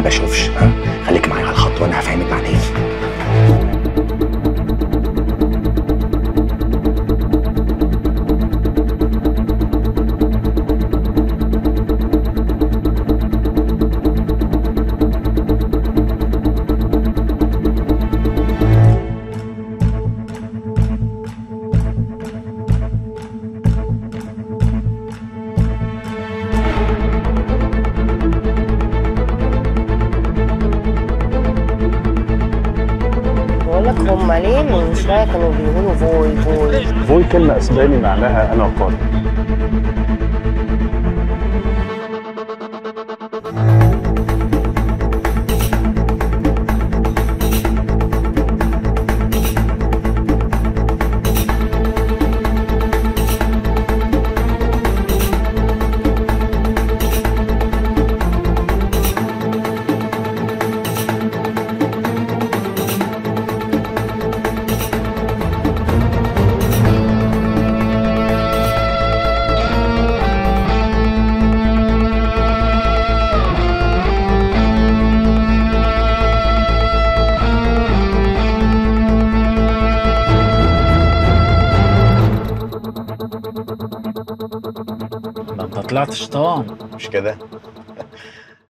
بشوفش ها خليك معايا على الخط وانا هفهمك بعدين بقول لك هم ليه من شويه كانوا بيقولوا فوي فوي فوي كلمة اسباني معناها انا قادر ده انت طلعت شيطان مش كده